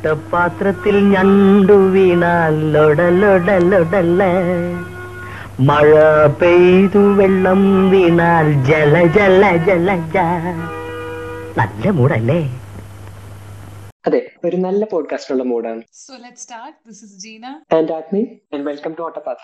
പാത്രത്തിൽ ഞണ്ടു വീണാൽ ലൊടലൊടലൊടല മഴ പെയ്തു വെള്ളം വീണാൽ ജല ജല ജല ജ നല്ല മൂടല്ലേ അതെ ഒരു നല്ല പോഡ്കാസ്റ്റുള്ള മൂഡാണ് So let's start. This is Gina. And Agni and welcome to Ottapathra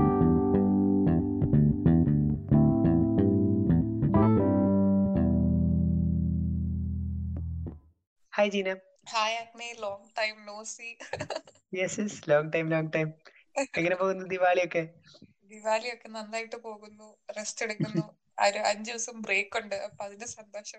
hi Gina Hi, Acme. Long time no see. Yes yes long time long time എങ്ങനെ പോകുന്നു ദിവാലിയൊക്കെ ദിവാലി ഒക്കെ നന്നായിട്ട് പോകുന്നു റെസ്റ്റ് എടുക്കുന്നു ഒരു അഞ്ചു ദിവസം ബ്രേക്ക് ഉണ്ട് അപ്പൊ അതിന്റെ സന്തോഷം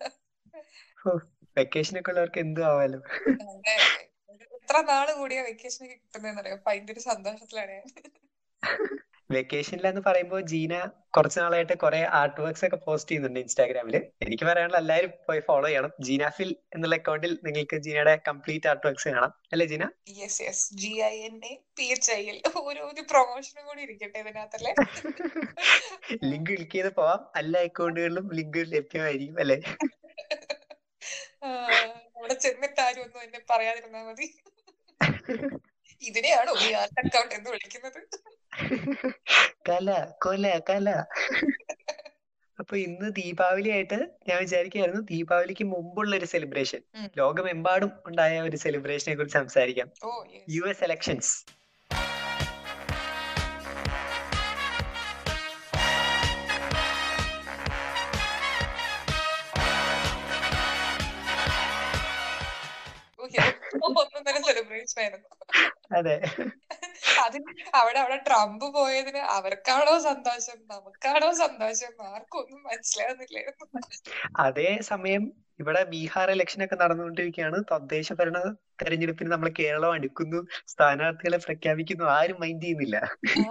വെക്കേഷൻ ഒക്കെ ഉള്ളവർക്ക് എന്തും ആവാലോ അതെ. എത്ര നാള് കൂടിയ വെക്കേഷൻ കിട്ടുന്നതെന്ന് അറിയാം അപ്പൊ അതിന്റെ ഒരു സന്തോഷത്തിലാണ് ഞാൻ വെക്കേഷനിലെന്ന് പറയുമ്പോൾ ജീന കുറച്ച് നാളായിട്ട് കുറെ ആർട്ട് വർക്ക്സ് ഒക്കെ പോസ്റ്റ് ചെയ്യുന്നുണ്ട് ഇൻസ്റ്റാഗ്രാമിൽ എനിക്ക് പറയാനുള്ള എല്ലാവരും പോയി ഫോളോ ചെയ്യണം ജീനാഫിൽ എന്നുള്ള അക്കൗണ്ടിൽ നിങ്ങൾക്ക് ജീനയുടെ കംപ്ലീറ്റ് ആർട്ട് വർക്ക്സ് കാണാം അല്ലേ Gina yes yes G I N A P H I L ഒരു ഒരു പ്രൊമോഷനും കൂടി ഇരിക്കട്ടെ ഇതിനകത്തല്ലേ ലിങ്ക് ക്ലിക്ക് ചെയ്ത് പോവാം എല്ലാ അക്കൗണ്ടുകളിലും ലിങ്ക് ലഭ്യമായിരിക്കും അല്ലെ ആ, അവിടെ ചെന്നിട്ട് ആരും ഒന്നും എന്നെ പറയാതിരുന്നാ മതി ഇതിനെയാണോ ഈ ആർട്ട് അക്കൗണ്ട് എന്ന് വിളിക്കുന്നത് കല കൊല കല അപ്പൊ ഇന്ന് ദീപാവലി ആയിട്ട് ഞാൻ വിചാരിക്കുകയായിരുന്നു ദീപാവലിക്ക് മുമ്പുള്ള ഒരു സെലിബ്രേഷൻ ഉം. ലോകമെമ്പാടും ഉണ്ടായ ഒരു സെലിബ്രേഷനെ കുറിച്ച് സംസാരിക്കാം oh yes U S elections ഒന്നും തന്നെ സെലിബ്രേഷൻ ആയിരുന്നു അതെ അതിന് അവിടെ അവിടെ ട്രംപ് പോയതിന് അവർക്കാണോ സന്തോഷം നമുക്കാണോ സന്തോഷം ആർക്കും ഒന്നും മനസ്സിലാകുന്നില്ലായിരുന്നു അതേ സമയം ഇവിടെ ബീഹാർ ഇലക്ഷൻ ഒക്കെ നടന്നുകൊണ്ടിരിക്കുകയാണ് തദ്ദേശ ഭരണ തെരഞ്ഞെടുപ്പിന് നമ്മൾ കേരളം അടുക്കുന്നു സ്ഥാനാർത്ഥികളെ പ്രഖ്യാപിക്കുന്നു ആരും മൈൻഡ് ചെയ്യുന്നില്ല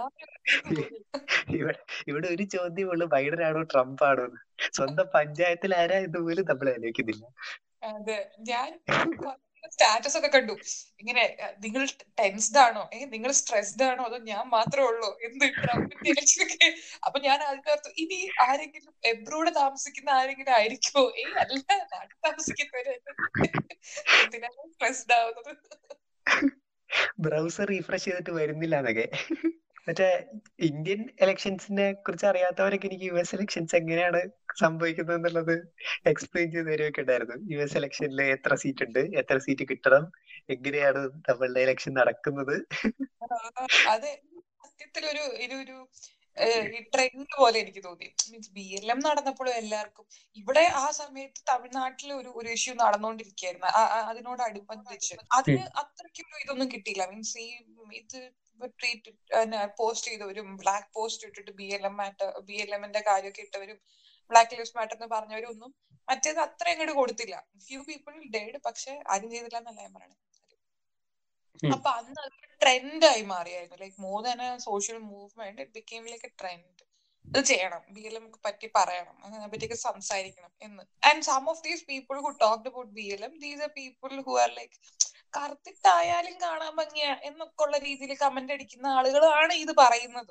ഇവിടെ ഇവിടെ ഒരു ചോദ്യമേ ഉള്ളൂ ബൈഡൻ ആണോ ട്രംപ് ആണോ എന്ന് സ്വന്തം പഞ്ചായത്തിൽ ആരാ എന്ന് പോലും നമ്മൾ ആലോചിക്കുന്നില്ല അതെ ഞാൻ സ്റ്റാറ്റസ് ഒക്കെ കണ്ടു ഇങ്ങനെ അഹ് നിങ്ങൾ ടെൻസ്ഡ് ആണോ ഏ നിങ്ങൾ സ്ട്രെസ്ഡ് ആണോ അതോ ഞാൻ മാത്രമേ ഉള്ളൂ എന്ത് ട്രംപിന്റെ ഇലക്ഷൻ ഒക്കെ അപ്പൊ ഞാൻ അതിനകത്ത് ഇനി ആരെങ്കിലും എബ്രോഡ് താമസിക്കുന്ന ആരെങ്കിലും ആയിരിക്കുമോ ഏ അല്ല നാട്ടിൽ താമസിക്കുന്നവര് എന്തിനാണ് സ്ട്രെസ്ഡ് ആവുന്നത് ബ്രൗസർ റീഫ്രഷ് ചെയ്തിട്ട് വരുന്നില്ല എന്നൊക്കെ മറ്റേ ഇന്ത്യൻ ഇലക്ഷൻസിനെ കുറിച്ച് അറിയാത്തവരൊക്കെ എനിക്ക് യു എസ് ഇലക്ഷൻസ് എങ്ങനെയാണ് സംഭവിക്കുന്നത് എന്നുള്ളത് എക്സ്പ്ലെയിൻ ചെയ്ത് തരുമൊക്കെ ഉണ്ടായിരുന്നു യു എസ് ഇലക്ഷനിൽ എത്ര സീറ്റ് ഉണ്ട് എത്ര സീറ്റ് കിട്ടണം എങ്ങനെയാണ് നമ്മളുടെ ഇലക്ഷൻ നടക്കുന്നത് അത് സത്യത്തിൽ ഒരു ഒരു ഒരു ഏഹ്, ഈ ട്രെൻഡ് പോലെ എനിക്ക് തോന്നി മീൻസ് ബി എൽ എം നടന്നപ്പോഴും എല്ലാവർക്കും ഇവിടെ ആ സമയത്ത് തമിഴ്നാട്ടിൽ ഒരു ഒരു ഇഷ്യൂ നടന്നുകൊണ്ടിരിക്കുകയായിരുന്നു ആ- ആ- അതിനോടനുബന്ധിച്ച് അതിന് അത്രയ്ക്കൊരു ഇതൊന്നും കിട്ടിയില്ല മീൻസ് ഈ ഇത് ട്രീറ്റ് പോസ്റ്റ് ചെയ്തവരും ബ്ലാക്ക് പോസ്റ്റ് ഇട്ടിട്ട് B L M matter B L എമ്മിന്റെ കാര്യമൊക്കെ ഇട്ടവരും ബ്ലാക്ക് ലിവ്സ് മാറ്റർ എന്ന് പറഞ്ഞവരും ഒന്നും മറ്റേത് അത്ര അങ്ങോട്ട് കൊടുത്തില്ല ഫ്യൂ പീപ്പിൾ ഡേഡ് പക്ഷെ ആരും ചെയ്തില്ല എന്നല്ല ഞാൻ പറയണത് ഉം. അപ്പൊ അന്ന് അതൊരു ട്രെൻഡായി മാറിയായിരുന്നു like more than a social movement it became like a trend ഇത് ചെയ്യണം ബി എൽ എം പറ്റി പറയണം അതിനെ പറ്റിയൊക്കെ സംസാരിക്കണം എന്ന് and some of these people who talked about B L M these are people who are like കറുത്തിട്ടായാലും കാണാൻ ഭംഗിയാ എന്നൊക്കെ ഉള്ള രീതിയിൽ കമന്റ് അടിക്കുന്ന ആളുകളാണ് ഇത് പറയുന്നത്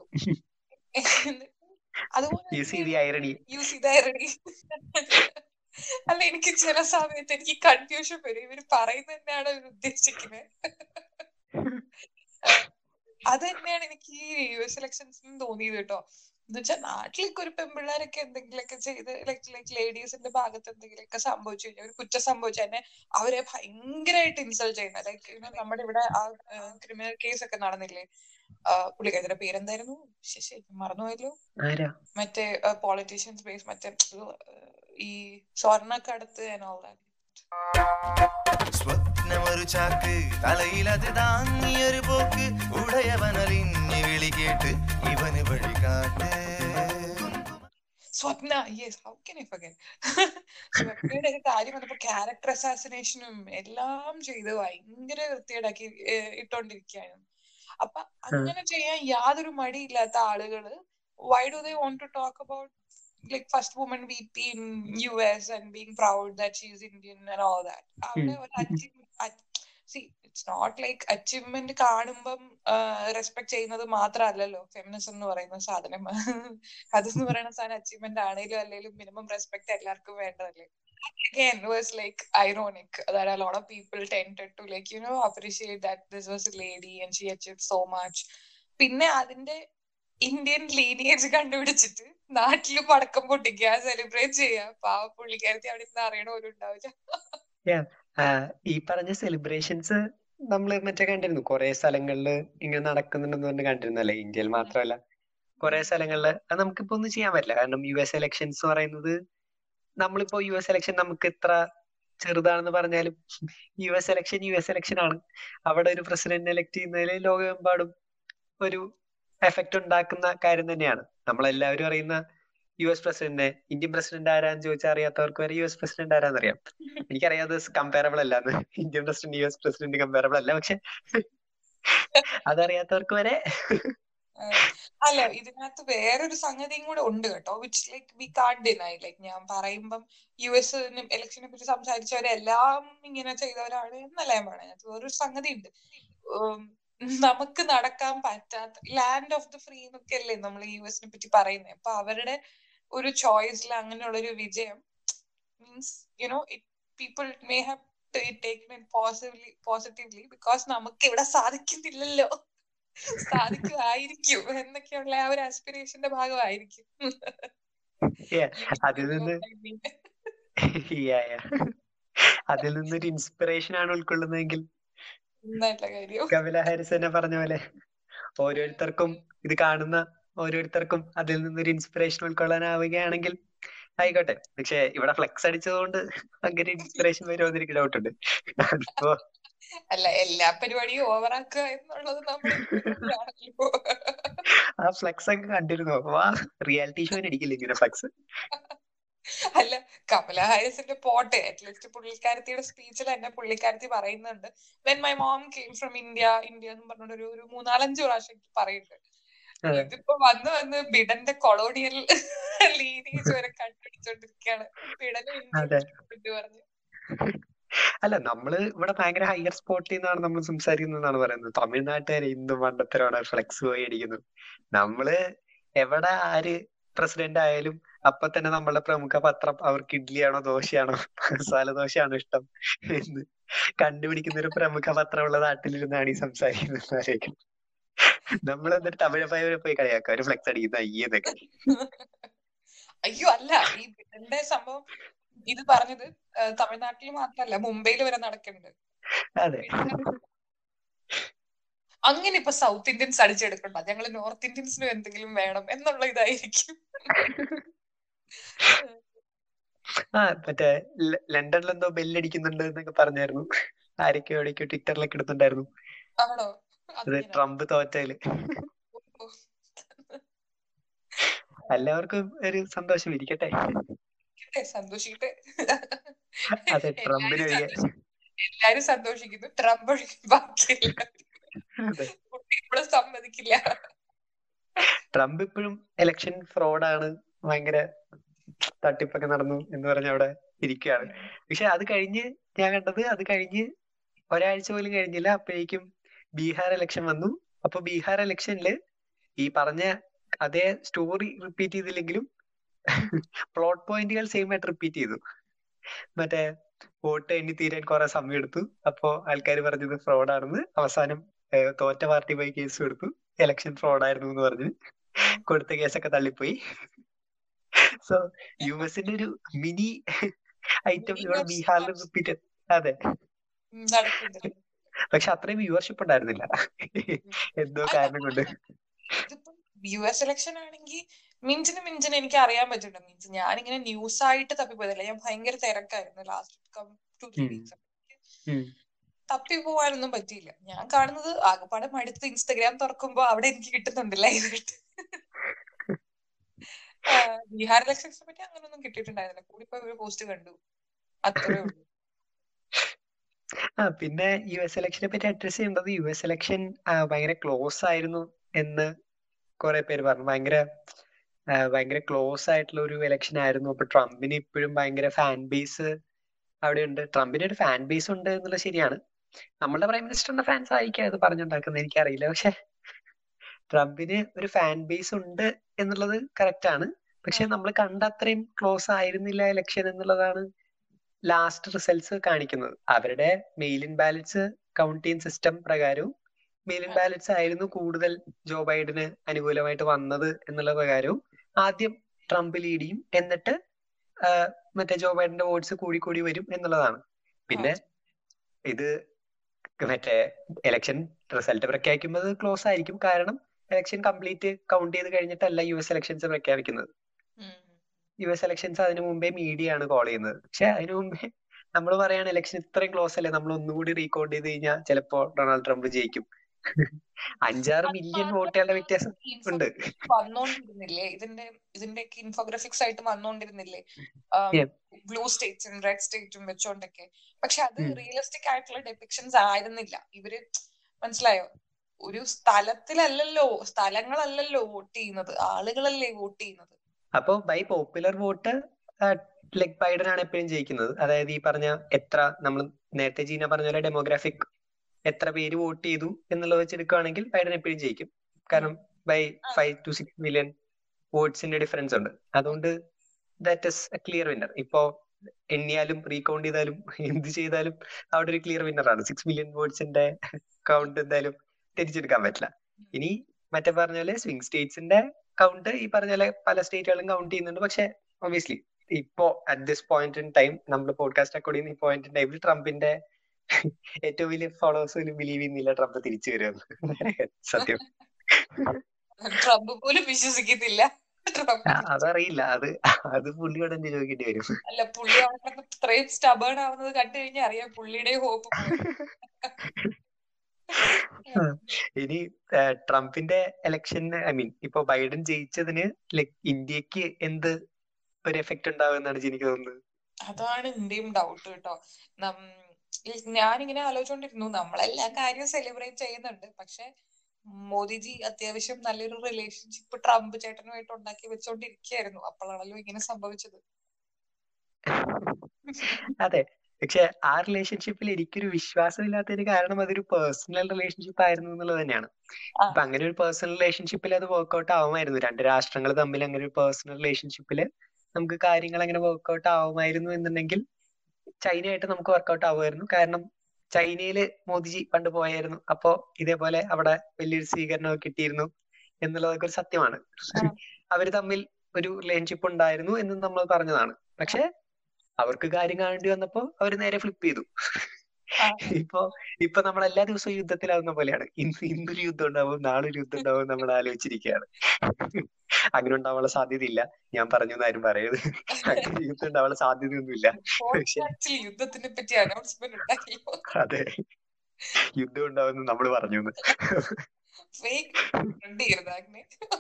അതുപോലെ you see the irony use ചെയ്തായിരുന്നു അല്ല എനിക്ക് ചില സമയത്ത് എനിക്ക് കൺഫ്യൂഷൻ വരും ഇവര് പറയുന്നത് തന്നെയാണ് ഇവർ ഉദ്ദേശിക്കുന്നത് അത് തന്നെയാണ് എനിക്ക് ഈ യു എസ് ഇലക്ഷൻസിൽ തോന്നിയത് കേട്ടോ എന്ന് വെച്ചാൽ നാട്ടിലേക്ക് ഒരു പെൺപിള്ളേരൊക്കെ എന്തെങ്കിലുമൊക്കെ ചെയ്ത് ലൈക്ക് ലൈക്ക് ലേഡീസിന്റെ ഭാഗത്ത് എന്തെങ്കിലുമൊക്കെ സംഭവിച്ചു കഴിഞ്ഞാൽ ഒരു കുറ്റം സംഭവിച്ചു തന്നെ അവരെ ഭയങ്കരമായിട്ട് ഇൻസൾട്ട് ചെയ്യുന്ന ലൈക്ക് നമ്മുടെ ഇവിടെ ആ ക്രിമിനൽ കേസ് ഒക്കെ നടന്നില്ലേ ആ, പുള്ളിക്കാരിയുടെ പേരെന്തായിരുന്നു ശശി മറന്നുപോയല്ലോ ആരാ മറ്റേ പോളിറ്റീഷ്യൻസ് ബേസ് മറ്റേ ഏഹ്, ഈ സ്വർണ്ണക്കടത്ത് and all that. സ്വപ്നമൊരു ചാക്ക് തലയിലത് താങ്ങിയൊരു പോക്ക് ഉടയവനലിഞ്ഞ് വിളി കേട്ട് ഇവന് വഴികാട്ട് Swapna yes how can I forget സ്വപ്നയുടെ ഒരു കാര്യം വന്നപ്പോ ക്യാരക്ടർ അസാസിനേഷനും എല്ലാം ചെയ്ത് ഭയങ്കര വൃത്തിയേടാക്കി ഏഹ്, ഇട്ടോണ്ടിരിക്കുകയാണ് അപ്പൊ അങ്ങനെ ചെയ്യാൻ യാതൊരു മടിയില്ലാത്ത ആളുകള് why do they want to talk about like first woman V P in U S and being proud that she is Indian and all that അവിടെ ഒരു അച്ചീവ് സി ഇറ്റ്സ് നോട്ട് ലൈക്ക് അച്ചീവ്മെന്റ് കാണുമ്പം റെസ്പെക്ട് ചെയ്യുന്നത് മാത്രമല്ലല്ലോ feminism എന്ന് പറയുന്ന സാധനം അതെന്ന് പറയുന്ന സാധനം അച്ചീവ്മെന്റ് ആണെങ്കിലും അല്ലെങ്കിലും മിനിമം റെസ്പെക്ട് എല്ലാവർക്കും വേണ്ടതല്ലേ again was like ironic that a lot of people tended to like you know appreciate that this was a lady and she achieved so much പിന്നെ അതിന്റെ ഇന്ത്യൻ ലീനിയേജ് കണ്ടുപിടിച്ചിട്ട് നാട്ടില് പടക്കം പൊട്ടിക്കുക സെലിബ്രേറ്റ് ചെയ്യുക പാവ പുള്ളിക്കാരത്തി അവിടെ നിന്ന് അറിയണ പോലും ഉണ്ടാവില്ല ആഹ് ഈ പറഞ്ഞ സെലിബ്രേഷൻസ് നമ്മൾ മറ്റേ കണ്ടിരുന്നു കുറെ സ്ഥലങ്ങളിൽ ഇങ്ങനെ നടക്കുന്നുണ്ടെന്ന് പറഞ്ഞ് കണ്ടിരുന്നല്ലേ ഇന്ത്യയിൽ മാത്രമല്ല കുറെ സ്ഥലങ്ങളിൽ അത് നമുക്കിപ്പോ ഒന്നും ചെയ്യാൻ പറ്റില്ല കാരണം യു എസ് എലക്ഷൻസ് പറയുന്നത് നമ്മളിപ്പോ യു എസ് എലക്ഷൻ നമുക്ക് ഇത്ര ചെറുതാണെന്ന് പറഞ്ഞാലും U S election U S election ആണ് അവിടെ ഒരു പ്രസിഡന്റ് എലക്ട് ചെയ്യുന്നതിൽ ലോകമെമ്പാടും ഒരു എഫക്റ്റ് ഉണ്ടാക്കുന്ന കാര്യം തന്നെയാണ് നമ്മളെല്ലാവരും അറിയുന്ന U S president Indian president ആരാന്ന് ചോദിച്ചാൽ അറിയാത്തവർക്ക് വരെ യു എസ് പ്രസിഡന്റ് ആരാന്ന് അറിയാം എനിക്കറിയാം അത് കമ്പയറബിൾ അല്ലാന്ന് Indian president U S president comparable അല്ല പക്ഷെ അതറിയാത്തവർക്ക് വരെ ആഹ് അല്ല ഇതിനകത്ത് വേറൊരു സംഗതിയും കൂടെ ഉണ്ട് കേട്ടോ which like we can't deny like ഞാൻ പറയുമ്പം യു എസ് ഇലക്ഷനെ പറ്റി സംസാരിച്ചവരെല്ലാം ഇങ്ങനെ ചെയ്തവരാണ് എന്നല്ല ഞാൻ പറയുന്നത് വേറൊരു സംഗതി ഉണ്ട് ഉം, നമുക്ക് നടക്കാൻ പറ്റാത്ത ലാൻഡ് ഓഫ് ദ ഫ്രീ എന്നൊക്കെ അല്ലേ നമ്മൾ യു എസിനെ പറ്റി പറയുന്നത് അപ്പൊ അവരുടെ ഒരു ചോയ്സിൽ അങ്ങനെയുള്ള ഒരു വിജയം means you know it people may have taken it positively positively because നമുക്ക് ഇവിടെ സാധിക്കുന്നില്ലല്ലോ സാധിക്കുമായിരിക്കും എന്നൊക്കെയുള്ള ആ ഒരു ആസ്പിറേഷന്റെ ഭാഗമായിരിക്കും Yeah, You അതിൽ know നിന്ന് what I mean. Yeah, yeah. അതിൽ നിന്നൊരു ഇൻസ്പിറേഷൻ ആണ് ഉൾക്കൊള്ളുന്നതെങ്കിൽ നല്ല കാര്യം കപില ഹാരിസ് തന്നെ പറഞ്ഞ പോലെ ഓരോരുത്തർക്കും ഇത് കാണുന്ന ഓരോരുത്തർക്കും അതിൽ നിന്നൊരു ഇൻസ്പിറേഷൻ ഉൾക്കൊള്ളാനാവുകയാണെങ്കിൽ ആയിക്കോട്ടെ പക്ഷെ ഇവിടെ ഫ്ലെക്സ് അടിച്ചതുകൊണ്ട് അങ്ങനെ ഇൻസ്പിറേഷൻ വരുമെന്ന് എനിക്ക് ഡൗട്ട് ഉണ്ട് അതിപ്പോ അല്ല എല്ലാ പരിപാടിയും ഓവറാക്കുക എന്നുള്ളത് നമ്മുടെ ആണല്ലോ ആ ഫ്ലെക്സ് ഒക്കെ കണ്ടിരുന്നോ വാ റിയാലിറ്റി ഷോന് അടിക്കില്ല ഇങ്ങനെ ഫ്ലെക്സ് അല്ല കമല ഹാരിസിന്റെ പോട്ടെ അറ്റ്ലീസ്റ്റ് പുള്ളിക്കാരത്തിയുടെ സ്പീച്ചിൽ തന്നെ പുള്ളിക്കാരത്തി പറയുന്നുണ്ട് when my mom came from India India എന്ന് പറഞ്ഞിട്ട് ഒരു ഒരു മൂന്നാലഞ്ച് പ്രാവശ്യം പറയുന്നുണ്ട് അതെ. ഇതിപ്പോ വന്ന് വന്ന് ബിഡന്റെ കൊളോണിയൽ ലീനിയേജ് വരെ കണ്ടുപിടിച്ചോണ്ടിരിക്കുകയാണ് ബിഡന് അതെ. ഇന്ത്യ പറഞ്ഞു അല്ല നമ്മള് ഇവിടെ ഭയങ്കര ഹയർ സ്പോട്ടിൽ നിന്നാണ് നമ്മൾ സംസാരിക്കുന്നതെന്നാണ് പറയുന്നത് തമിഴ്നാട്ടുകാരെ ഇന്നും മണ്ടത്തരമാണ് ഫ്ലെക്സ് പോയി അടിക്കുന്നത് നമ്മള് എവിടെ ആര് പ്രസിഡന്റ് ആയാലും അപ്പൊ തന്നെ നമ്മളുടെ പ്രമുഖ പത്രം അവർക്ക് ഇഡ്ഡലിയാണോ ദോശയാണോ മസാല ദോശയാണോ ഇഷ്ടം എന്ന് കണ്ടുപിടിക്കുന്ന ഒരു പ്രമുഖ പത്രമുള്ള നാട്ടിലിരുന്നാണ് ഈ സംസാരിക്കുന്നത് ആലോചിക്കണം. നമ്മൾ എന്നിട്ട് തമിഴ് പയ്യവരെ പോയി കളിയാക്കാം ഒരു ഫ്ലെക്സ് അടിക്കുന്ന അയ്യെന്നൊക്കെ അയ്യോ അല്ല ഈ ബിഡന്റെ സംഭവം ഇത് പറഞ്ഞത് ആ, തമിഴ്നാട്ടിൽ മാത്രല്ല മുംബൈയിൽ വരെ നടക്കുന്നുണ്ട് അതെ അങ്ങനെ ഇപ്പൊ സൗത്ത് ഇന്ത്യൻസ് അടിച്ചെടുക്കണ്ട ഞങ്ങൾ നോർത്ത് ഇന്ത്യൻസിനും എന്തെങ്കിലും വേണം എന്നുള്ള ഇതായിരിക്കും ആ മറ്റേ ല- ലണ്ടനിൽ എന്തോ ബെല്ലടിക്കുന്നുണ്ട് എന്നൊക്കെ പറഞ്ഞായിരുന്നു ആരൊക്കെയോ എവിടേക്കോ ട്വിറ്ററിലൊക്കെ ഇടുന്നുണ്ടായിരുന്നു ആണോ അത് അതിങ്ങനെ ട്രംപ് തോറ്റയില് ഓ, എല്ലാവർക്കും ഒരു സന്തോഷം ഇരിക്കട്ടെ ഇരിക്കട്ടെ, സന്തോഷിക്കട്ടെ അതെ ട്രംപിന് എല്ലാരും ഒഴികെ സന്തോഷി- എല്ലാരും സന്തോഷിക്കുന്നു ട്രംപ് ഒഴികെ ബാക്കിയില്ല അതെ ഇപ്പോഴും സമ്മതിക്കില്ല ട്രംപ് ഇപ്പോഴും ഇലക്ഷൻ ഫ്രോഡാണ് ഭയങ്കര തട്ടിപ്പൊക്കെ നടന്നു എന്ന് പറഞ്ഞ് അവിടെ ഇരിക്കുകയാണ് പക്ഷെ അത് കഴിഞ്ഞ് ഞാൻ കണ്ടത് അത് കഴിഞ്ഞ് ഒരാഴ്ച പോലും കഴിഞ്ഞില്ല അപ്പോഴേക്കും ബീഹാർ ഇലക്ഷൻ വന്നു അപ്പൊ ബീഹാർ ഇലക്ഷനില് ഈ പറഞ്ഞ അതേ സ്റ്റോറി റിപ്പീറ്റ് ചെയ്തില്ലെങ്കിലും പ്ലോട്ട് പോയിന്റുകൾ സെയിം ആയിട്ട് റിപ്പീറ്റ് ചെയ്തു മറ്റേ വോട്ട് എണ്ണി തീരാൻ കുറെ സമയം എടുത്തു അപ്പോ ആൾക്കാർ പറഞ്ഞത് ഫ്രോഡാണെന്ന് അവസാനം ഏഹ്, തോറ്റ പാർട്ടി പോയി കേസ് കൊടുത്തു ഇലക്ഷൻ ഫ്രോഡായിരുന്നു എന്ന് പറഞ്ഞ് കൊടുത്ത കേസൊക്കെ തള്ളിപ്പോയി സോ യു എസിന്റെ ഒരു മിനി ഐറ്റം Mini ഇവിടെ version ബീഹാറിൽ of- റിപ്പീറ്റ് അതെ ഉം, നടക്കുന്നുണ്ട് പക്ഷെ അത്രയും വ്യൂവർഷിപ്പ് ഉണ്ടായിരുന്നില്ല എന്തോ കാരണം കൊണ്ട് ഇതിപ്പം യു എസ് ഇലക്ഷൻ ആണെങ്കിൽ മിഞ്ചിന് മിഞ്ചിന് എനിക്ക് അറിയാൻ പറ്റുന്നുണ്ട് മീൻസ് ഞാനിങ്ങനെ ന്യൂസ് ആയിട്ട് തപ്പിപ്പോയതല്ല ഞാൻ ഭയങ്കര തിരക്കായിരുന്നു ലാസ്റ്റ് ടു ത്രീ ഉം. വീക്സ് ഉം. തപ്പി പോവാനൊന്നും പറ്റിയില്ല ഞാൻ കാണുന്നത് ആകപ്പാടെ മടുത്ത് ഇൻസ്റ്റഗ്രാം തുറക്കുമ്പോ അവിടെ എനിക്ക് കിട്ടുന്നുണ്ട് ലൈവായിട്ട് ബീഹാർ ഇലക്ഷൻസിനെ പറ്റി അങ്ങനൊന്നും കിട്ടിയിട്ടുണ്ടായിരുന്നില്ല കൂടിപ്പോ ഒരു പോസ്റ്റ് കണ്ടു അത്രേ ഉള്ളൂ ആ പിന്നെ യു എസ് ഇലക്ഷനെ പറ്റി അഡ്രസ് ചെയ്യേണ്ടത് യു എസ് ഇലക്ഷൻ ഭയങ്കര ക്ലോസ് ആയിരുന്നു എന്ന് കുറെ പേര് പറഞ്ഞു ഭയങ്കര ആ, ഭയങ്കര ക്ലോസ് ആയിട്ടുള്ള ഒരു ഇലക്ഷൻ ആയിരുന്നു അപ്പൊ ട്രംപിന് ഇപ്പോഴും ഭയങ്കര ഫാൻ ബേസ് അവിടെ ഉണ്ട് ട്രംപിന് ഒരു ഫാൻ ബേസ് ഉണ്ട് എന്നുള്ളത് ശരിയാണ് നമ്മളുടെ പ്രൈം മിനിസ്റ്ററിന്റെ ഫാൻസ് ആയിരിക്കും അത് പറഞ്ഞുണ്ടാക്കുന്നത് എനിക്കറിയില്ല പക്ഷെ ട്രംപിന് ഒരു ഫാൻ ബേസ് ഉണ്ട് എന്നുള്ളത് കറക്റ്റ് ആണ് പക്ഷെ നമ്മൾ കണ്ട അത്രയും ക്ലോസ് ആയിരുന്നില്ല ഇലക്ഷൻ എന്നുള്ളതാണ് ലാസ്റ്റ് റിസൾട്ട്സ് കാണിക്കുന്നത് അവരുടെ മെയിൽ ഇൻ ബാലൻസ് കൗണ്ട് ചെയ്യുന്ന സിസ്റ്റം പ്രകാരവും മെയിൽ ഇൻ ബാലൻസ് ആയിരുന്നു കൂടുതൽ ജോ ബൈഡന് അനുകൂലമായിട്ട് വന്നത് എന്നുള്ള പ്രകാരവും ആദ്യം ട്രംപ് ലീഡ് ചെയ്യും എന്നിട്ട് ആഹ് മറ്റേ ജോ ബൈഡന്റെ വോട്ട്സ് കൂടി കൂടി വരും എന്നുള്ളതാണ് പിന്നെ ഇത് മറ്റേ ഇലക്ഷൻ റിസൾട്ട് പ്രഖ്യാപിക്കുന്നത് ക്ലോസ് ആയിരിക്കും കാരണം ഇലക്ഷൻ കംപ്ലീറ്റ് കൗണ്ട് ചെയ്ത് കഴിഞ്ഞിട്ടല്ല യു എസ് ഇലക്ഷൻസ് പ്രഖ്യാപിക്കുന്നത് ഉം. യു എസ് ഇലക്ഷൻസ് അതിനു മുമ്പേ മീഡിയ ആണ് കോൾ ചെയ്യുന്നത് പക്ഷെ അതിനു മുമ്പേ നമ്മൾ പറയാണ് ഇലക്ഷൻ ഇത്രയും ക്ലോസ് അല്ലേ നമ്മൾ ഒന്നുകൂടി റീകൗണ്ട് ചെയ്ത് കഴിഞ്ഞാൽ ചിലപ്പോ ഡൊണാൾഡ് ട്രംപ് ജയിക്കും അഞ്ചാറ് മില്യൺ വോട്ടുകളുടെ വ്യത്യാസം ഉണ്ട് വന്നോണ്ടിരുന്നില്ലേ ഇതിന്റെ ഇതിന്റെ ഇൻഫോഗ്രാഫിക്സ് ആയിട്ട് വന്നോണ്ടിരുന്നില്ലേ Yeah. ബ്ലൂ സ്റ്റേറ്റ്സും റെഡ് സ്റ്റേറ്റും വെച്ചോണ്ടൊക്കെ പക്ഷെ അത് ഉം. റിയലിസ്റ്റിക് ആയിട്ടുള്ള ഡെപിക്ഷൻസ് ആയിരുന്നില്ല ഇവര് മനസ്സിലായോ ഒരു സ്ഥലത്തിലല്ലല്ലോ സ്ഥലങ്ങളല്ലല്ലോ വോട്ട് ചെയ്യുന്നത് ആളുകളല്ലേ വോട്ട് ചെയ്യുന്നത് അപ്പോ by popular vote like Biden ആണ് എപ്പോഴും ജയിക്കുന്നത് അതായത് ഈ പറഞ്ഞ എത്ര നമ്മൾ നേരത്തെ ജീന പറഞ്ഞ പോലെ ഡെമോഗ്രാഫിക് എത്ര പേര് വോട്ട് ചെയ്തു എന്നുള്ളത് വെച്ചെടുക്കുകയാണെങ്കിൽ ബൈഡൻ എപ്പോഴും ജയിക്കും കാരണം by five two six million വോട്ട്സിന്റെ ഡിഫറൻസ് ഉണ്ട് അതുകൊണ്ട് that is a clear winner ഇപ്പോ എണ്ണിയാലും റീകൗണ്ട് ചെയ്താലും എന്ത് ചെയ്താലും അവിടെ ഒരു ക്ലിയർ വിന്നർ ആണ് സിക്സ് മില്യൺ വോട്ട്സിന്റെ കൗണ്ട് എന്തായാലും തിരിച്ചെടുക്കാൻ പറ്റില്ല ഇനി മറ്റേ പറഞ്ഞ പോലെ സ്വിംഗ് സ്റ്റേറ്റ്സിന്റെ കൗണ്ട് ഈ പറഞ്ഞ പോലെ പല സ്റ്റേറ്റുകളും കൗണ്ട് ചെയ്യുന്നുണ്ട് പക്ഷെ ഒബിയസ്ലി ഇപ്പോ at this point in time നമ്മൾ പോഡ്കാസ്റ്റ് റെക്കോർഡ് ചെയ്യുന്ന ഈ പോയിന്റ് ഇൻ ടൈമിൽ ട്രംപിന്റെ ഏറ്റവും വലിയ ഫോളോവേഴ്സ് പോലും ബിലീവ് ചെയ്യുന്നില്ല ട്രംപ് തിരിച്ചു വരുമെന്ന് സത്യം ട്രംപ് പോലും വിശ്വസിക്കുന്നില്ല ട്രംപ് ആ, അതറിയില്ല അത് അത് പുള്ളിയോട് എന്ത് ചോദിക്കേണ്ടി വരും അല്ല പുള്ളി അവിടെ ഇത്രയും സ്റ്റബേൺ ആവുന്നത് കണ്ടു കഴിഞ്ഞാൽ അറിയാം പുള്ളിയുടെ ഹോപ്പ് ഇനി ആ, ട്രംപിന്റെ ഇലക്ഷന് ഐ മീൻ ഇപ്പൊ ബൈഡൻ ജയിച്ചതിന് ലൈക് ഇന്ത്യക്ക് എന്ത് ഒരു എഫക്ട് ഉണ്ടാവുമെന്നാണ് എനിക്ക് തോന്നുന്നത് അതാണ് എന്റെയും ഡൗട്ട് കേട്ടോ നം- ഈ ഞാനിങ്ങനെ ആലോചിച്ചോണ്ടിരുന്നു നമ്മളെല്ലാ കാര്യവും സെലിബ്രേറ്റ് ചെയ്യുന്നുണ്ട് പക്ഷെ മോദിജി അത്യാവശ്യം നല്ലൊരു റിലേഷൻഷിപ്പ് ട്രംപ് ചേട്ടനുമായിട്ട് ഉണ്ടാക്കി വെച്ചോണ്ടിരിക്കുകയായിരുന്നു അപ്പോഴാണല്ലോ ഇങ്ങനെ സംഭവിച്ചത് അതെ പക്ഷെ ആ റിലേഷൻഷിപ്പിൽ എനിക്കൊരു വിശ്വാസമില്ലാത്തതിന് കാരണം അതൊരു പേഴ്സണൽ റിലേഷൻഷിപ്പ് ആയിരുന്നു എന്നുള്ളത് തന്നെയാണ് ആ. അപ്പൊ അങ്ങനെ ഒരു പേഴ്സണൽ റിലേഷൻഷിപ്പിൽ അത് വർക്ക്ഔട്ട് ആവുമായിരുന്നു രണ്ട് രാഷ്ട്രങ്ങൾ തമ്മിൽ അങ്ങനെ ഒരു പേഴ്സണൽ റിലേഷൻഷിപ്പിൽ നമുക്ക് കാര്യങ്ങൾ അങ്ങനെ വർക്ക്ഔട്ട് ആവുമായിരുന്നു എന്നുണ്ടെങ്കിൽ ചൈനയായിട്ട് നമുക്ക് വർക്ക്ഔട്ട് ആവുമായിരുന്നു കാരണം ചൈനയില് മോദിജി പണ്ട് പോയായിരുന്നു അപ്പോ ഇതേപോലെ അവിടെ വലിയൊരു സ്വീകരണമൊക്കെ കിട്ടിയിരുന്നു എന്നുള്ളതൊക്കെ ഒരു സത്യമാണ് ആ. അവര് തമ്മിൽ ഒരു റിലേഷൻഷിപ്പ് ഉണ്ടായിരുന്നു എന്ന് നമ്മൾ പറഞ്ഞതാണ് പക്ഷെ അവർക്ക് കാര്യം കാണേണ്ടി വന്നപ്പോ അവര് നേരെ ഫ്ലിപ്പ് ചെയ്തു ആ. ഇപ്പൊ ഇപ്പൊ നമ്മൾ എല്ലാ ദിവസവും യുദ്ധത്തിലാവുന്ന പോലെയാണ് ഇന്ന് ഇന്നൊരു യുദ്ധം ഉണ്ടാവും നാളെ ഒരു യുദ്ധം ഉണ്ടാവും നമ്മൾ ആലോചിച്ചിരിക്കുകയാണ് അങ്ങനെ ഉണ്ടാവാനുള്ള സാധ്യതയില്ല ഞാൻ പറഞ്ഞു എന്ന് ആരും പറയരുത് അങ്ങനെ യുദ്ധം ഉണ്ടാവാനുള്ള സാധ്യതയൊന്നുമില്ല പക്ഷെ ആക്ച്വലി യുദ്ധത്തിനെ പറ്റി അനൗൺസ്മെന്റ് ഉണ്ടാക്കിയോ അതെ യുദ്ധം ഉണ്ടാവുമെന്ന് നമ്മൾ പറഞ്ഞു എന്ന്. ഫേക്ക് ചെയ്യരുത് അങ്ങനെ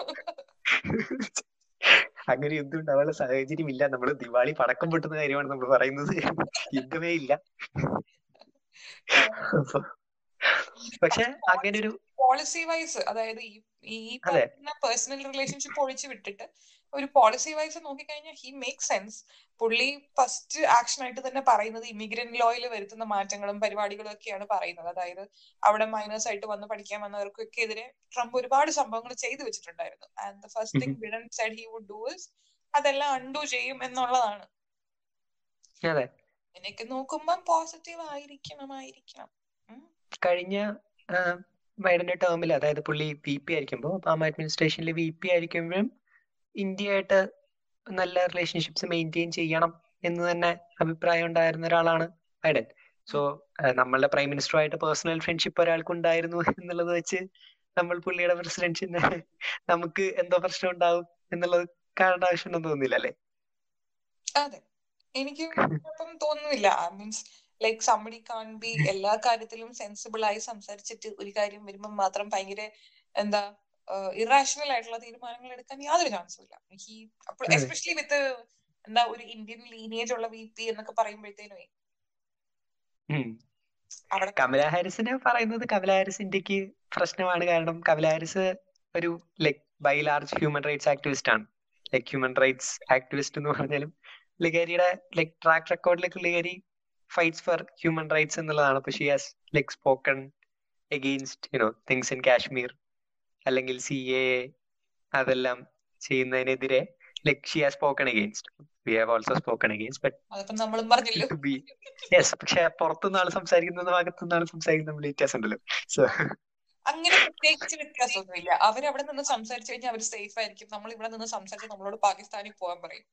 അങ്ങനെ യുദ്ധം ഉണ്ടാവാനുള്ള സാഹചര്യം ഇല്ല നമ്മൾ ദിവാളി പടക്കം പൊട്ടുന്ന കാര്യമാണ് നമ്മൾ പറയുന്നത് യുദ്ധമേ ഇല്ല അപ്പൊ പക്ഷെ അങ്ങനെ ഒരു പോളിസി വൈസ് അതായത് ഈ ഈ അതെ. പറയുന്ന പേഴ്സണൽ റിലേഷൻഷിപ്പ് ഒഴിച്ചു വിട്ടിട്ട് ഒരു പോളിസി വൈസ് നോക്കിക്കഴിഞ്ഞാൽ ഹി മേക്ക് സെൻസ് പുള്ളി ഫസ്റ്റ് ആക്ഷൻ ആയിട്ട് തന്നെ പറയുന്നത് ഇമിഗ്രന്റ് ലോയിൽ വരുത്തുന്ന മാറ്റങ്ങളും പരിപാടികളും ഒക്കെയാണ് പറയുന്നത് അതായത് അവിടെ മൈനേഴ്സ് ആയിട്ട് വന്ന് പഠിക്കാൻ വന്നവർക്കൊക്കെ എതിരെ ട്രംപ് ഒരുപാട് സംഭവങ്ങൾ ചെയ്തു വെച്ചിട്ടുണ്ടായിരുന്നു and the first thing Biden said he would do is അതെല്ലാം അൺഡു ചെയ്യും എന്നുള്ളതാണ് അതെ എനിക്ക് നോക്കുമ്പോൾ പോസിറ്റീവ് ആയിരിക്കണം ആയിരിക്കണം ഉം. കഴിഞ്ഞ ആ, ബൈഡന്റെ ടേമിൽ അതായത് പുള്ളി വി പി ആയിരിക്കുമ്പോൾ ഒബാമ അഡ്മിനിസ്ട്രേഷനിൽ വി പി ആയിരിക്കുമ്പോഴും ഇന്ത്യയായിട്ട് നല്ല റിലേഷൻഷിപ്സ് മെയിൻറ്റെയിൻ ചെയ്യണം എന്ന് തന്നെ അഭിപ്രായം ഉണ്ടായിരുന്ന ഒരാളാണ് ബൈഡൻ സോ നമ്മളുടെ പ്രൈം മിനിസ്റ്ററുമായിട്ട് പേഴ്സണൽ ഫ്രണ്ട്ഷിപ്പ് ഒരാൾക്ക് ഉണ്ടായിരുന്നു എന്നുള്ളത് വെച്ച് നമ്മൾ പുള്ളിയുടെ പ്രസിഡൻഷിന് നമുക്ക് എന്തോ പ്രശ്നം ഉണ്ടാവും എന്നുള്ളത് കാണേണ്ട ആവശ്യമുണ്ടെന്ന് തോന്നുന്നില്ല അല്ലേ അതെ എനിക്ക് കുഴപ്പം തോന്നുന്നില്ല means like somebody can be എല്ലാ കാര്യത്തിലും സെൻസിബിൾ ആയി സംസാരിച്ചിട്ട് ഒരു കാര്യം വരുമ്പോൾ മാത്രം ഭയങ്കര എന്താ ഇറാഷണൽ ആയിട്ടുള്ള തീരുമാനങ്ങൾ എടുക്കാൻ യാതൊരു ചാൻസും ഇല്ല ഹി അതെ. എസ്പെഷ്യലി വിത്ത് എന്താ ഒരു ഇന്ത്യൻ ലീനിയേജ് ഉള്ള വി പി എന്നൊക്കെ പറയുമ്പോഴത്തേനും ഉം. അവിടെ കമല ഹാരിസിനെ പറയുന്നത് കമല ഹാരിസ് ഇന്ത്യക്ക് പ്രശ്നമാണ് കാരണം കമല ഹാരിസ് ഒരു like by large human rights activist ആണ് ലൈക് ഹ്യൂമൻ റൈറ്റ്സ് ആക്ടിവിസ്റ്റ് എന്ന് പറഞ്ഞാലും പുള്ളിക്കാരിയുടെ ലൈക് ട്രാക്ക് റെക്കോർഡിലെ പുള്ളിക്കാരി ഫൈറ്റ്സ് ഫോർ ഹ്യൂമൻ റൈറ്റ്സ് എന്നുള്ളതാണ് അപ്പൊ she has like spoken against you know things in Kashmir അല്ലെങ്കിൽ സി എ അതെല്ലാം ചെയ്യുന്നതിനെതിരെ like she has spoken against. We have also spoken against, but അതിപ്പോ നമ്മളും പറഞ്ഞല്ലോ to be yes, പക്ഷെ പുറത്തുനിന്ന് ആൾ സംസാരിക്കുന്ന ഭാഗത്തുനിന്ന് ആൾ സംസാരിക്കുന്ന തമ്മിൽ വ്യത്യാസം ഉണ്ടല്ലോ സോ അങ്ങനെ പ്രത്യേകിച്ച് വ്യത്യാസമൊന്നുമില്ല അവരവിടെ നിന്ന് സംസാരിച്ചു കഴിഞ്ഞാൽ അവർ സേഫ് ആയിരിക്കും നമ്മൾ ഇവിടെ നിന്ന് സംസാരിച്ച് നമ്മളോട് പാകിസ്ഥാനിൽ പോകാൻ പറയും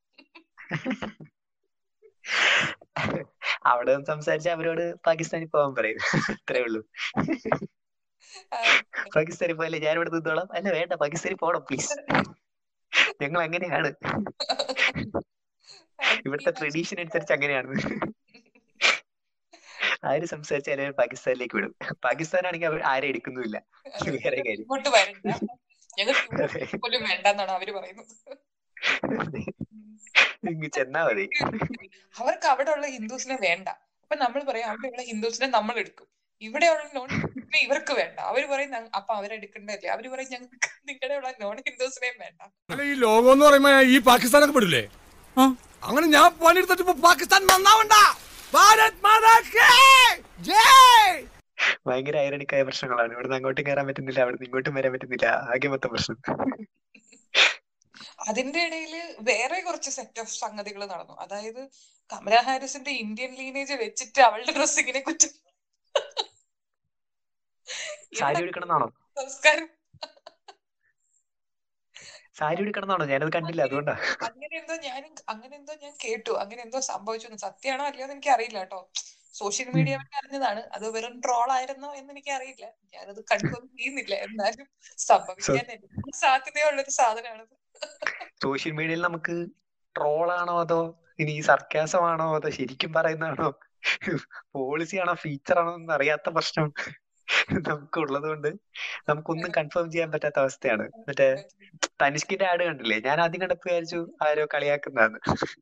അവിടെ നിന്ന് സംസാരിച്ച് അവരോട് പാകിസ്ഥാനിൽ പോകാൻ പറയും അത്രേ ഉള്ളൂ ആ, പാകിസ്ഥാനിൽ പോയല്ലേ ഞാൻ ഇവിടെ നിന്നോളാം അല്ല വേണ്ട പാകിസ്ഥാനിൽ പോകണം പ്ലീസ് ഞങ്ങൾ അങ്ങനെയാണ് ഇവിടുത്തെ ട്രഡീഷൻ അനുസരിച്ച് അങ്ങനെയാണ് ആര് സംസാരിച്ചാലും പാകിസ്ഥാനിലേക്ക് വിടും പാകിസ്ഥാനാണെങ്കിൽ അവർ ആരെ എടുക്കുന്നുമില്ല വേറെ കാര്യം ഇങ്ങോട്ട് വരണ്ട ഞങ്ങൾ പോലും വേണ്ടെന്നാണ് അവര് പറയുന്നത് ഇങ്ങ് ചെന്നാ മതി അവർക്ക് അവിടെയുള്ള ഹിന്ദുസിനെ വേണ്ട അപ്പൊ നമ്മൾ പറയും അവിടെയുള്ള ഹിന്ദുസിനെ നമ്മൾ എടുക്കും ഇവിടെയുള്ള നോൺ ഇവർക്ക് വേണ്ട അവര് പറയും "ഞങ്ങ- അപ്പൊ അവരെടുക്കണ്ടല്ലേ അവര് പറയും ഞങ്ങൾക്ക് നിങ്ങളുടെ ഉള്ള നോൺ ഹിന്ദുസിനെയും വേണ്ട അല്ല ഈ ലോകം എന്ന് പറയുമ്പോ ഈ പാകിസ്ഥാനൊക്കെ പെടില്ലേ അങ്ങനെ ഞാൻ പണിയെടുത്തിട്ട് ഇപ്പൊ പാകിസ്ഥാൻ നന്നാവണ്ട ഭാരത് മാതാ കി ജയ് ഭയങ്കര ഐറണിക്കായ പ്രശ്നങ്ങളാണ് ഇവിടുന്ന് അങ്ങോട്ടും കയറാൻ പറ്റുന്നില്ല അവിടുന്ന് ഇങ്ങോട്ടും വരാൻ പറ്റുന്നില്ല ആകെ മൊത്തം പ്രശ്നം അതിന്റെ ഇടയിൽ വേറെ കുറച്ച് സെറ്റ് ഓഫ് സംഗതികൾ നടന്നു അതായത് കമല ഹാരിസിന്റെ ഇന്ത്യൻ ലീനേജ് വെച്ചിട്ട് അവളുടെ ഡ്രസ്സിങ്ങിനെ കുറ്റം സാരി ഉടുക്കണമെന്നാണോ സംസ്കാരം സാരി ഉടുക്കണമെന്നാണോ ഞാനത് കണ്ടില്ല അതുകൊണ്ടാ അങ്ങനെ എന്തോ ഞാൻ അങ്ങനെ എന്തോ ഞാൻ കേട്ടു അങ്ങനെ എന്തോ സംഭവിച്ചു എന്ന്. സത്യാണോ അല്ലയോ എന്ന് എനിക്ക് അറിയില്ല കേട്ടോ സോഷ്യൽ മീഡിയ വഴി അറിഞ്ഞതാണ് അത് വെറും ട്രോൾ ആയിരുന്നോ എന്ന് എനിക്ക് അറിയില്ല ഞാനത് കൺഫേം ചെയ്യുന്നില്ല എന്നാലും സംഭവിക്കാൻ എല്ലാ സാധ്യതയുള്ള ഒരു സാധനമാണത് സോഷ്യൽ മീഡിയയിൽ നമുക്ക് ട്രോളാണോ അതോ ഇനി സർക്കാസം ആണോ അതോ ശരിക്കും പറയുന്നതാണോ പോളിസി ആണോ ഫീച്ചർ ആണോ എന്ന് അറിയാത്ത പ്രശ്നം നമുക്ക് ഉള്ളത് കൊണ്ട് നമുക്കൊന്നും കൺഫേം ചെയ്യാൻ പറ്റാത്ത അവസ്ഥയാണ് മറ്റേ തനിഷ്കിന്റെ ആഡ് കണ്ടില്ലേ ഞാൻ ആദ്യം കണ്ടപ്പോ വിചാരിച്ചു ആരോ കളിയാക്കുന്നതാണ്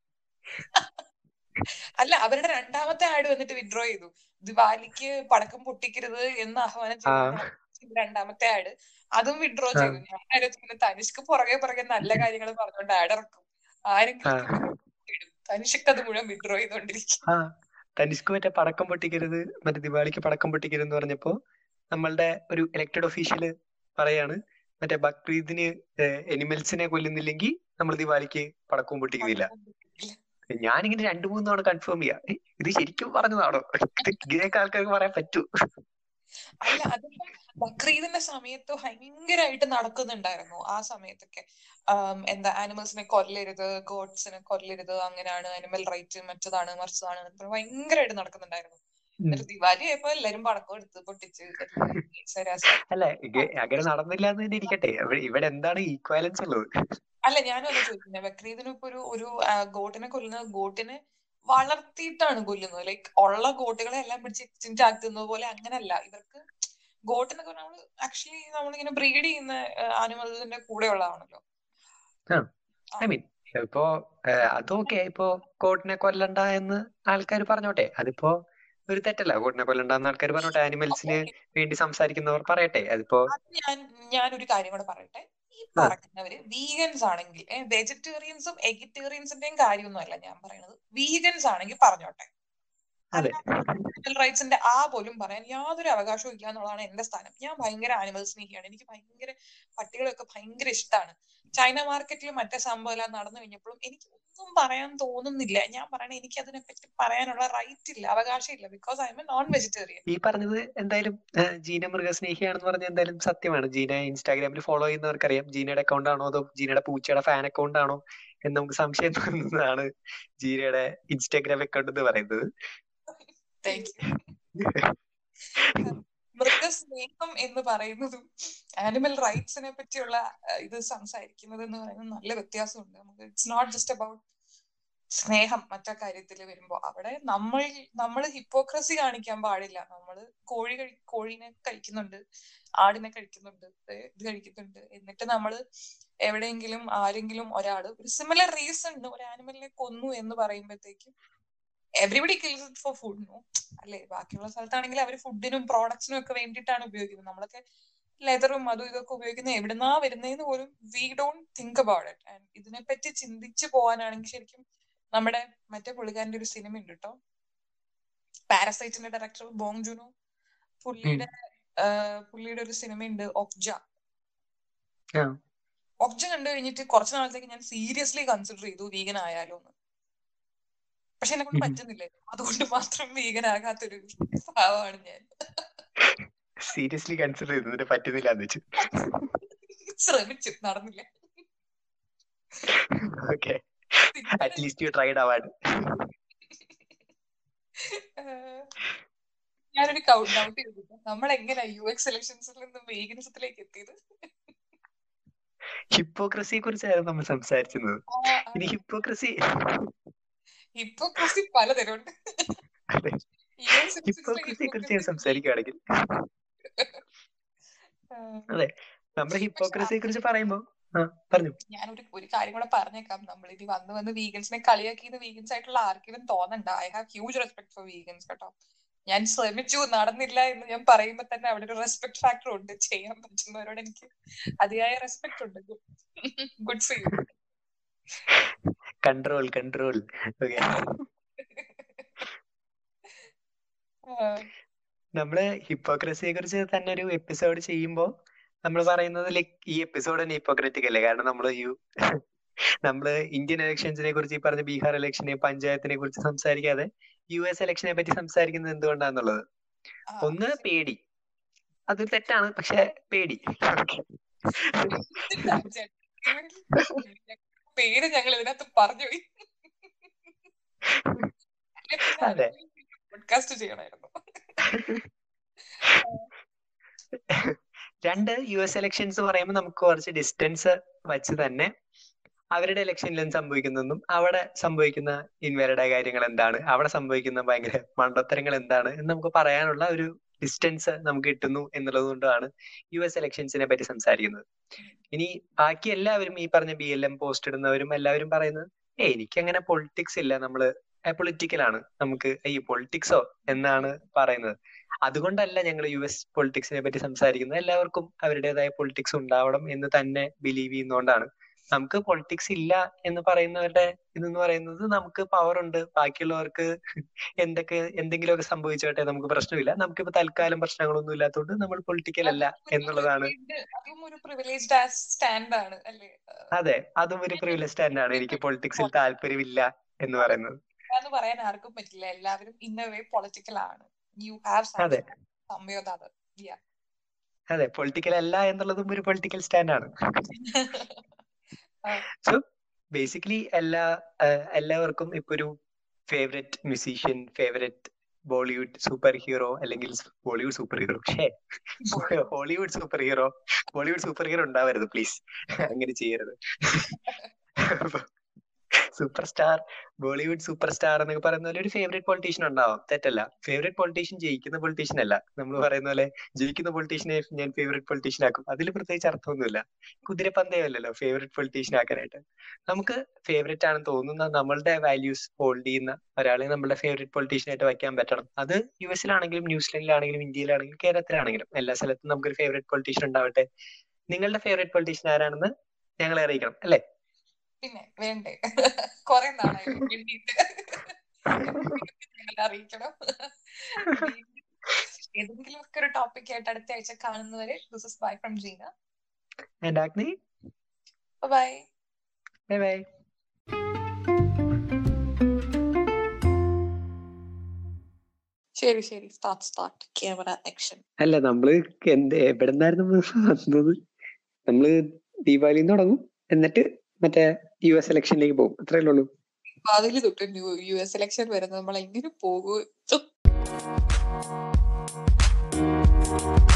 അല്ല അവരുടെ രണ്ടാമത്തെ ആഡ് വന്നിട്ട് വിഡ്രോ ചെയ്തു ദിവാലിക്ക് പടക്കം പൊട്ടിക്കരുത് എന്ന് ആഹ്വാനം ആ ചെയ്തു രണ്ടാമത്തെ ആഡ് അതും വിഡ്രോ ആ. ചെയ്തു ഞാൻ ആലോചിക്കുന്നു തനിഷ്ക്ക് പുറകെ പുറകെ നല്ല കാര്യങ്ങൾ പറഞ്ഞുകൊണ്ട് ആഡ് ഇറക്കും ആരെങ്കിലും ആ. ഇടും. തനിഷ്ക്ക് അത് മുഴുവൻ വിഡ്രോ ചെയ്തോണ്ടിരിക്കും ആ തനിഷ്ക്ക് മറ്റേ പടക്കം പൊട്ടിക്കരുത് മറ്റേ ദിവാലിക്ക് പടക്കം പൊട്ടിക്കരുത് എന്ന് പറഞ്ഞപ്പോ നമ്മളുടെ ഒരു ഇലക്ടഡ് ഒഫീഷ്യല് പറയാണ് മറ്റേ ബക്രീദിന് എനിമൽസിനെ കൊല്ലുന്നില്ലെങ്കിൽ നമ്മൾ ദിവാലിക്ക് പടക്കവും പൊട്ടിക്കുന്നില്ല ഞാനിങ്ങനെ രണ്ടു മൂന്ന് തവണ കൺഫേം ചെയ്യാം ഏ, ഇത് ശരിക്കും പറഞ്ഞതാണോ ഇത് ഇങ്ങനെയൊക്കെ ആൾക്കാർക്ക് പറയാൻ പറ്റൂ അല്ല അതിപ്പോ ബക്രീദിന്റെ സമയത്ത് ഭയങ്കരമായിട്ട് നടക്കുന്നുണ്ടായിരുന്നു ആ സമയത്തൊക്കെ ആം, എന്താ ആനിമൽസിനെ കൊല്ലരുത് ഗോഡ്സിനെ കൊല്ലരുത് അങ്ങനെയാണ് ആനിമൽ റൈറ്റ് മറ്റതാണ് മറിച്ചതാണ് എന്ന് പറഞ്ഞ് ഭയങ്കരമായിട്ട് നടക്കുന്നുണ്ടായിരുന്നു എന്നിട്ട് ദിവാലി ആയപ്പോ എല്ലാരും പടക്കം എടുത്ത് പൊട്ടിച്ച് എല്ലാവരും ശരാശരി അല്ല ഇങ്ങ- അങ്ങനെ നടന്നില്ല എന്ന് തന്നെ ഇരിക്കട്ടെ ഇവിടെ- ഇവിടെ എന്താണ് ഈക്വാലൻസ് ഉള്ളത് അല്ല ഞാനും അത് ചോദിക്കുന്നത് ബക്രീദിന് ഇപ്പൊ ഒരു ഒരു ഗോട്ടിനെ കൊല്ലുന്നത് ഗോട്ടിനെ വളർത്തിയിട്ടാണ് കൊല്ലുന്നത് ലൈക്ക് ഉള്ള ഗോട്ടുകളെ എല്ലാം പിടിച്ച് എക്സ്ചേഞ്ച് ആക്കുന്നത് പോലെ അങ്ങനല്ല ഇവർക്ക് ഗോട്ടിനൊക്കെ നമ്മൾ ആക്ച്വലി നമ്മളിങ്ങനെ ബ്രീഡ് ചെയ്യുന്ന ആനിമൽസിന്റെ കൂടെ ഉള്ളതാണല്ലോ ഐ മീൻ ഇപ്പോ അതൊക്കെ ഇപ്പോ കോട്ടിനെ കൊല്ലണ്ട എന്ന് ആൾക്കാർ പറഞ്ഞോട്ടെ അതിപ്പോ ഒരു തെറ്റല്ല കോട്ടിനെ കൊല്ലണ്ട എന്ന് ആൾക്കാർ പറഞ്ഞോട്ടെ ആനിമൽസിന് വേണ്ടി സംസാരിക്കുന്നവർ പറയട്ടെ അതിപ്പോ അത് ഞാൻ ഞാനൊരു കാര്യം കൂടെ പറയട്ടെ ഈ ആ. പറയുന്നവര് വീഗൻസ് ആണെങ്കിൽ വെജിറ്റേറിയൻസും എഗിറ്റേറിയൻസിന്റെയും കാര്യമൊന്നും അല്ല ഞാൻ പറയുന്നത് വീഗൻസ് ആണെങ്കിൽ പറഞ്ഞോട്ടെ അതെ ആനിമൽ റൈറ്റ്സിന്റെ ആ പോലും പറയാൻ യാതൊരു അവകാശവും ഇല്ല എന്നുള്ളതാണ് എന്റെ സ്ഥാനം ഞാൻ ഭയങ്കര ആനിമൽ സ്നേഹിയാണ് എനിക്ക് ഭയങ്കര പട്ടികളെയൊക്കെ ഭയങ്കര ഇഷ്ടമാണ് ചൈന മാർക്കറ്റിൽ മറ്റേ സംഭവം എല്ലാം നടന്നു കഴിഞ്ഞപ്പോഴും എനിക്ക് ഒന്നും പറയാൻ തോന്നുന്നില്ല ഞാൻ പറയണ എനിക്ക് അതിനെപ്പറ്റി പറയാനുള്ള റൈറ്റ് ഇല്ല അവകാശം ഇല്ല because I'm a non vegetarian ഈ പറഞ്ഞത് എന്തായാലും ആ, ജീന മൃഗസ്നേഹിയാണെന്ന് പറഞ്ഞ എന്തായാലും സത്യമാണ് ജീന ഇൻസ്റ്റാഗ്രാമിൽ ഫോളോ ചെയ്യുന്നവർക്കറിയാം ജീനയുടെ അക്കൗണ്ട് ആണോ അതോ ജീനയുടെ പൂച്ചയുടെ ഫാൻ അക്കൗണ്ട് ആണോ എന്ന് നമുക്ക് സംശയം തോന്നുന്നതാണ് ജീനയുടെ ഇൻസ്റ്റാഗ്രാം അക്കൗണ്ട് എന്ന് പറയുന്നത് താങ്ക് യു മൃഗസ്നേഹം എന്ന് പറയുന്നതും ആനിമൽ റൈറ്റ്സിനെ പറ്റിയുള്ള അഹ്, ഇത് സംസാരിക്കുന്നത് എന്ന് പറയുന്നത് നല്ല വ്യത്യാസമുണ്ട് നമുക്ക് ഇറ്റ്സ് നോട്ട് ജസ്റ്റ് അബൌട്ട് സ്നേഹം മറ്റേ കാര്യത്തിൽ വരുമ്പോ അവിടെ നമ്മൾ നമ്മൾ ഹിപ്പോക്രസി കാണിക്കാൻ പാടില്ല നമ്മൾ കോഴി കഴി കോഴീനെ കഴിക്കുന്നുണ്ട് ആടിനെ കഴിക്കുന്നുണ്ട് ഏ, ഇത് കഴിക്കുന്നുണ്ട് എന്നിട്ട് നമ്മൾ എവിടെയെങ്കിലും ആരെങ്കിലും ഒരാള് ഒരു സിമിലർ റീസൺ ഒരു ആനിമലിനെ കൊന്നു എന്ന് പറയുമ്പോഴത്തേക്കും everybody kills it for food no അല്ലെ ബാക്കിയുള്ള സ്ഥലത്താണെങ്കിൽ അവർ ഫുഡിനും പ്രോഡക്ട്സിനും ഒക്കെ വേണ്ടിയിട്ടാണ് ഉപയോഗിക്കുന്നത് നമ്മളൊക്കെ ലെതറും അതും ഇതൊക്കെ ഉപയോഗിക്കുന്നത് എവിടുന്നാ വരുന്നതെന്ന് പോലും we don't think about it and ഇതിനെപ്പറ്റി ചിന്തിച്ചു പോകാനാണെങ്കിൽ ശരിക്കും നമ്മുടെ മറ്റേ പുള്ളിക്കാരന്റെ ഒരു സിനിമ ഉണ്ട് കേട്ടോ പാരസൈറ്റിന്റെ ഡയറക്ടർ ബോങ് ജുനോ പുള്ളിയുടെ ആഹ് പുള്ളിയുടെ ഒരു സിനിമയുണ്ട് ഒബ്ജ ആ. ഓപ്ഷൻ കണ്ടു കഴിഞ്ഞിട്ട് കുറച്ച് നാളത്തേക്ക് ഞാൻ സീരിയസ്ലി കൺസിഡർ ചെയ്തു വീഗൻ ആയാലോ എന്ന് പക്ഷെ എന്നെ കൊണ്ട് ഉം. പറ്റുന്നില്ല അതുകൊണ്ട് മാത്രം വീഗൻ ആകാത്തൊരു ഭാവമാണ് ഞാൻ സീരിയസ്ലി കൺസിഡർ ചെയ്തു എന്നിട്ട് പറ്റുന്നില്ല എന്ന് വെച്ചു ശ്രമിച്ചു നടന്നില്ല okay at least you tried award ഏഹ് ഞാനൊരു ഡൗട്ട് ചെയ്തിട്ട് നമ്മൾ എങ്ങനെ യു എക്സ് സെലക്ഷൻസിൽ നിന്ന് വേഗൻസത്തിലേക്ക് എത്തിയത് ഹിപ്പോക്രസിയെ കുറിച്ചായിരുന്നു നമ്മൾ സംസാരിച്ചിരുന്നത് ഇനി ഹിപ്പോക്രസി ഹിപ്പോക്രസി പലതരമുണ്ട് അതെ ഹിപ്പോക്രസിയെ കുറിച്ച് ഞാൻ സംസാരിക്കുകയാണെങ്കിൽ അതെ നമ്മുടെ ഹിപ്പോക്രസിയെ കുറിച്ച് പറയുമ്പോ ആ പറഞ്ഞു ഞാനൊരു ഒരു കാര്യം കൂടെ പറഞ്ഞേക്കാം നമ്മൾ ഇനി വന്ന് വന്ന് വീഗൻസിനെ കളിയാക്കിയത് വീഗൻസ് ആയിട്ടുള്ള ആർക്കെങ്കിലും തോന്നണ്ട I have huge respect for vegans കേട്ടോ ഞാൻ ശ്രമിച്ചു നടന്നില്ല എന്ന് ഞാൻ പറയുമ്പോ തന്നെ അവിടെ ഒരു റെസ്പെക്ട് ഫാക്ടർ ഉണ്ട് ചെയ്യാൻ പറ്റുന്നവരോട് എനിക്ക് അതിയായ റെസ്പെക്ട് ഉണ്ട് good for you control control okay നമ്മള് ഹിപ്പോക്രസിയെ കുറിച്ച് തന്നെ ഒരു എപ്പിസോഡ് ചെയ്യുമ്പോ നമ്മൾ പറയുന്നത് ലൈക്ക് ഈ എപ്പിസോഡ് തന്നെ ഹിപ്പോക്രറ്റിക് അല്ലേ കാരണം നമ്മൾ യു നമ്മള് ഇന്ത്യൻ ഇലക്ഷൻസിനെ കുറിച്ച് ഈ പറഞ്ഞ ബീഹാർ ഇലക്ഷനെ പഞ്ചായത്തിനെ കുറിച്ച് സംസാരിക്കാതെ യു എസ് ഇലക്ഷനെ പറ്റി സംസാരിക്കുന്നത് എന്തുകൊണ്ടാന്നുള്ളത് ഒന്ന് പേടി അത് തെറ്റാണ് പക്ഷെ പേടി പേര് ഞങ്ങൾ ഇതിനകത്ത് പറഞ്ഞു പോയി അതെ. പോഡ്കാസ്റ്റ് ചെയ്യണമായിരുന്നു രണ്ട് യു എസ് ഇലക്ഷൻസ് പറയുമ്പോൾ നമുക്ക് കുറച്ച് ഡിസ്റ്റൻസ് വച്ച് തന്നെ അവരുടെ ഇലക്ഷനിലും സംഭവിക്കുന്നതും അവിടെ സംഭവിക്കുന്ന ഇൻവരുടെ കാര്യങ്ങൾ എന്താണ് അവിടെ സംഭവിക്കുന്ന ഭയങ്കര മണ്ടത്തരങ്ങൾ എന്താണ് എന്ന് നമുക്ക് പറയാനുള്ള ഒരു ഡിസ്റ്റൻസ് നമുക്ക് കിട്ടുന്നു എന്നുള്ളത് കൊണ്ടാണ് യു എസ് ഇലക്ഷൻസിനെ പറ്റി സംസാരിക്കുന്നത് ഇനി ബാക്കി എല്ലാവരും ഈ പറഞ്ഞ ബി എൽ എം പോസ്റ്റ് ഇടുന്നവരും എല്ലാവരും പറയുന്നത് ഏ എനിക്കങ്ങനെ പൊളിറ്റിക്സ് ഇല്ല നമ്മള് പൊളിറ്റിക്കൽ ആണ് നമുക്ക് ഈ പൊളിറ്റിക്സോ എന്നാണ് പറയുന്നത് അതുകൊണ്ടല്ല ഞങ്ങൾ യു എസ് പൊളിറ്റിക്സിനെ പറ്റി സംസാരിക്കുന്നത് എല്ലാവർക്കും അവരുടേതായ പൊളിറ്റിക്സ് ഉണ്ടാവണം എന്ന് തന്നെ ബിലീവ് ചെയ്യുന്നതുകൊണ്ടാണ് നമുക്ക് പൊളിറ്റിക്സ് ഇല്ല എന്ന് പറയുന്നവരുടെ ഇതെന്ന് പറയുന്നത് നമുക്ക് പവർ ഉണ്ട് ബാക്കിയുള്ളവർക്ക് എന്തൊക്കെ എന്തെങ്കിലുമൊക്കെ സംഭവിച്ചോട്ടെ നമുക്ക് പ്രശ്നമില്ല നമുക്കിപ്പോ തൽക്കാലം പ്രശ്നങ്ങളൊന്നും ഇല്ലാത്തതുകൊണ്ട് നമ്മൾ പൊളിറ്റിക്കൽ അല്ല എന്നുള്ളതാണ് അതും ഒരു പ്രിവിലേജ്ഡ് സ്റ്റാൻഡ് ആണ് അല്ലേ അതെ അതും ഒരു പ്രിവിലേജ് സ്റ്റാൻഡാണ് എനിക്ക് പൊളിറ്റിക്സിൽ താല്പര്യമില്ല എന്ന് പറയുന്നത് എന്ന് പറയാൻ ആർക്കും പറ്റില്ല എല്ലാവരും ഇന്ന വേ പൊളിറ്റിക്കൽ ആണ് യു ഹാവ് അതെ. സംയോജാത് അതെ പൊളിറ്റിക്കൽ അല്ല എന്നുള്ളതും ഒരു പൊളിറ്റിക്കൽ സ്റ്റാൻഡാണ് സോ ബേസിക്കലി എല്ലാ ആഹ് എല്ലാവർക്കും ഇപ്പൊ ഒരു favourite musician favourite Bollywood super hero അല്ലെങ്കിൽ ബോളിവുഡ് സൂപ്പർ ഹീറോ പക്ഷേ Hollywood super hero Bollywood super hero ഉണ്ടാവരുത് പ്ലീസ് അങ്ങനെ ചെയ്യരുത് super star Bollywood super star എന്നൊക്കെ പറയുന്ന പോലെ ഒരു ഫേവറേറ്റ് പൊളിറ്റീഷ്യൻ ഉണ്ടാവും തെറ്റല്ല ഫേവറേറ്റ് പൊളിറ്റീഷ്യൻ ജയിക്കുന്ന പൊളിറ്റീഷ്യൻ അല്ല നമ്മൾ പറയുന്ന പോലെ ജയിക്കുന്ന പൊളിറ്റീഷ്യനെ ഞാൻ ഫേവറേറ്റ് പൊളിറ്റീഷ്യൻ ആക്കും അതിൽ പ്രത്യേകിച്ച് അർത്ഥമൊന്നുമില്ല കുതിരപ്പന്തയമല്ലല്ലോ ഫേവറേറ്റ് പൊളിറ്റീഷ്യൻ ആക്കാനായിട്ട് നമുക്ക് ഫേവറേറ്റ് ആണെന്ന് തോന്നുന്ന നമ്മളുടെ വാല്യൂസ് ഹോൾഡ് ചെയ്യുന്ന ഒരാളെ നമ്മുടെ ഫേവറേറ്റ് പൊളിറ്റീഷ്യൻ ആയിട്ട് വയ്ക്കാൻ പറ്റണം അത് യു എസിലാണെങ്കിലും ന്യൂസിലൻഡിലാണെങ്കിലും ഇന്ത്യയിലാണെങ്കിലും കേരളത്തിലാണെങ്കിലും എല്ലാ സ്ഥലത്തും നമുക്കൊരു ഫേവറേറ്റ് പൊളിറ്റീഷ്യൻ ഉണ്ടാവട്ടെ നിങ്ങളുടെ ഫേവറേറ്റ് പൊളിറ്റീഷ്യൻ ആരാണെന്ന് ഞങ്ങളെ അറിയിക്കണം അല്ലേ പിന്നെ വേണ്ടേ കൊറേ നാളായി വേണ്ടിയിട്ട് ഞങ്ങളെ അറിയിക്കണം ഏതെങ്കിലും ഒക്കെ ഒരു ടോപ്പിക് ആയിട്ട് അടുത്ത ആഴ്ച കാണുന്നവരെ this is bye from Gina and Agni bye bye bye ശരി ശരി സ്റ്റാർട്ട് സ്റ്റാർട്ട് ക്യാമറ ആക്ഷൻ അല്ല നമ്മള് എന്ത് എവിടെ നിന്നായിരുന്നു വന്നത് നമ്മള് ദീപാവലിന്ന് തുടങ്ങും എന്നിട്ട് മറ്റേ യു എസ് ഇലക്ഷനിലേക്ക് പോകും അത്രയല്ലേ ഉള്ളൂ അതിൽ തൊട്ട് യു എസ് ഇലക്ഷൻ വരുന്നത് നമ്മൾ എങ്ങനെ പോകും